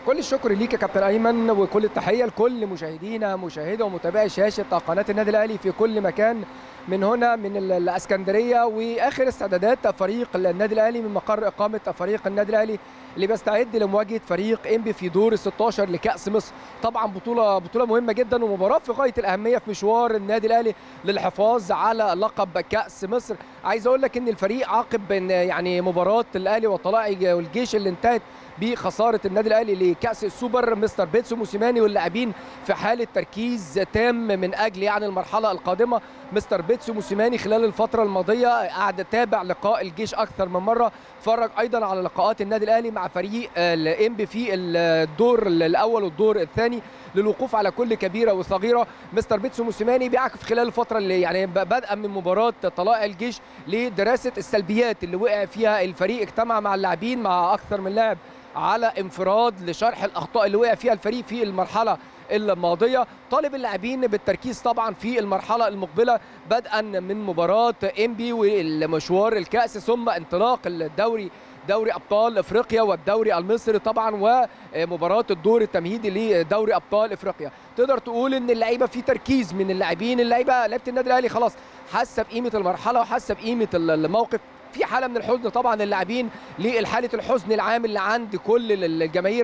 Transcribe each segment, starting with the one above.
كل الشكر ليك يا كابتن ايمن وكل التحيه لكل مشاهدينا مشاهدي ومتابعي شاشه قناه النادي الاهلي في كل مكان من هنا من الاسكندريه واخر استعدادات فريق النادي الاهلي من مقر اقامه فريق النادي الاهلي اللي بيستعد لمواجهه فريق انبي في دور ال 16 لكاس مصر طبعا بطوله بطوله مهمه جدا ومباراه في غايه الاهميه في مشوار النادي الاهلي للحفاظ على لقب كاس مصر عايز اقول لك ان الفريق عقب يعني مباراه الاهلي والطلائع والجيش اللي انتهت بخساره النادي الاهلي لكاس السوبر مستر بيتسو موسيماني واللاعبين في حاله تركيز تام من اجل يعني المرحله القادمه مستر بيتسو موسيماني خلال الفتره الماضيه قعد تابع لقاء الجيش اكثر من مره اتفرج ايضا على لقاءات النادي الاهلي مع فريق الانبي في الدور الاول والدور الثاني للوقوف على كل كبيره وصغيره مستر بيتسو موسيماني بيعكف خلال الفتره اللي يعني بدءا من مباراه طلائع الجيش لدراسه السلبيات اللي وقع فيها الفريق اجتمع مع اللاعبين مع اكثر من لاعب على انفراد لشرح الاخطاء اللي وقع فيها الفريق في المرحله الماضيه طالب اللاعبين بالتركيز طبعا في المرحله المقبله بدءا من مباراه انبي والمشوار الكاس ثم انطلاق الدوري دوري ابطال افريقيا والدوري المصري طبعا ومباراه الدور التمهيدي لدوري ابطال افريقيا تقدر تقول ان اللعيبه في تركيز من اللاعبين اللعيبه لعيبه النادي الاهلي خلاص حاسه بقيمه المرحله وحاسه بقيمه الموقف في حاله من الحزن طبعا اللاعبين لحاله الحزن العام اللي عند كل الجماهير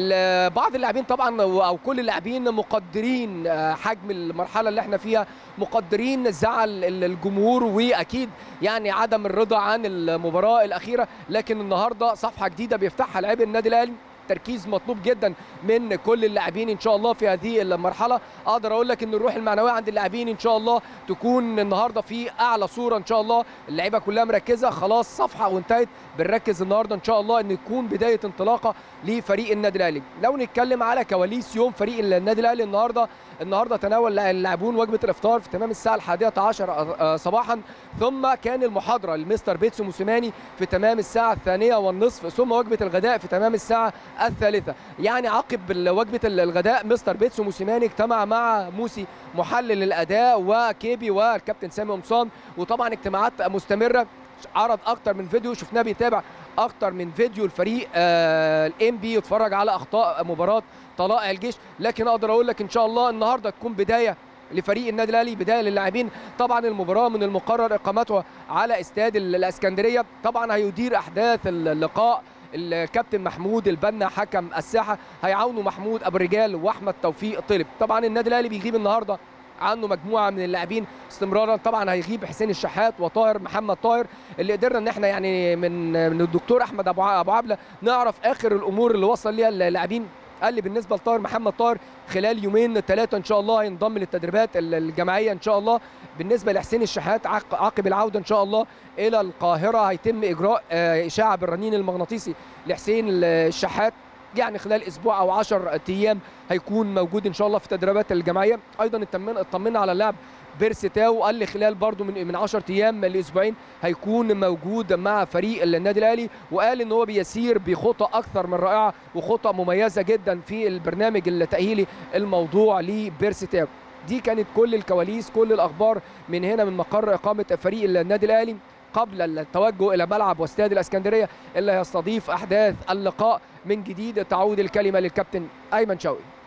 بعض اللاعبين طبعا او كل اللاعبين مقدرين حجم المرحله اللي احنا فيها مقدرين زعل الجمهور واكيد يعني عدم الرضا عن المباراه الاخيره لكن النهارده صفحه جديده بيفتحها لاعبي النادي الاهلي تركيز مطلوب جدا من كل اللاعبين ان شاء الله في هذه المرحله اقدر اقول لك ان الروح المعنويه عند اللاعبين ان شاء الله تكون النهارده في اعلى صوره ان شاء الله اللعيبه كلها مركزه خلاص صفحه وانتهت بنركز النهارده ان شاء الله ان تكون بدايه انطلاقه لفريق النادي الاهلي لو نتكلم على كواليس يوم فريق النادي الاهلي النهارده النهارده تناول اللاعبون وجبه الافطار في تمام الساعه الحادية عشر صباحا ثم كان المحاضره لمستر بيتسو موسيماني في تمام الساعه الثانيه والنصف ثم وجبه الغداء في تمام الساعه الثالثه يعني عقب وجبه الغداء مستر بيتسو موسيماني اجتمع مع موسي محلل الاداء وكيبي والكابتن سامي قمصان وطبعا اجتماعات مستمره عرض اكتر من فيديو شفناه بيتابع اكتر من فيديو الفريق آه الام بي يتفرج على اخطاء مباراه طلائع الجيش لكن اقدر اقول لك ان شاء الله النهارده تكون بدايه لفريق النادي الاهلي بدايه للاعبين طبعا المباراه من المقرر اقامتها على استاد الاسكندريه طبعا هيدير احداث اللقاء الكابتن محمود البنا حكم الساحه هيعاونوا محمود ابو الرجال واحمد توفيق طلب طبعا النادي الاهلي بيغيب النهارده عنه مجموعه من اللاعبين استمرارا طبعا هيغيب حسين الشحات وطاهر محمد طاهر اللي قدرنا ان احنا يعني من من الدكتور احمد ابو ابو عبله نعرف اخر الامور اللي وصل ليها اللاعبين قال لي بالنسبه لطاهر محمد طاهر خلال يومين ثلاثه ان شاء الله هينضم للتدريبات الجماعيه ان شاء الله بالنسبه لحسين الشحات عقب العوده ان شاء الله الى القاهره هيتم اجراء اشاعه بالرنين المغناطيسي لحسين الشحات يعني خلال اسبوع او 10 ايام هيكون موجود ان شاء الله في التدريبات الجماعيه ايضا اطمنا على اللاعب بيرسي تاو قال لي خلال برضو من من 10 ايام لاسبوعين هيكون موجود مع فريق النادي الاهلي وقال ان هو بيسير بخطى اكثر من رائعه وخطى مميزه جدا في البرنامج التاهيلي الموضوع لبيرسي تاو دي كانت كل الكواليس كل الاخبار من هنا من مقر اقامه فريق النادي الاهلي قبل التوجه الى ملعب واستاد الاسكندريه اللي هيستضيف احداث اللقاء من جديد تعود الكلمه للكابتن ايمن شوقي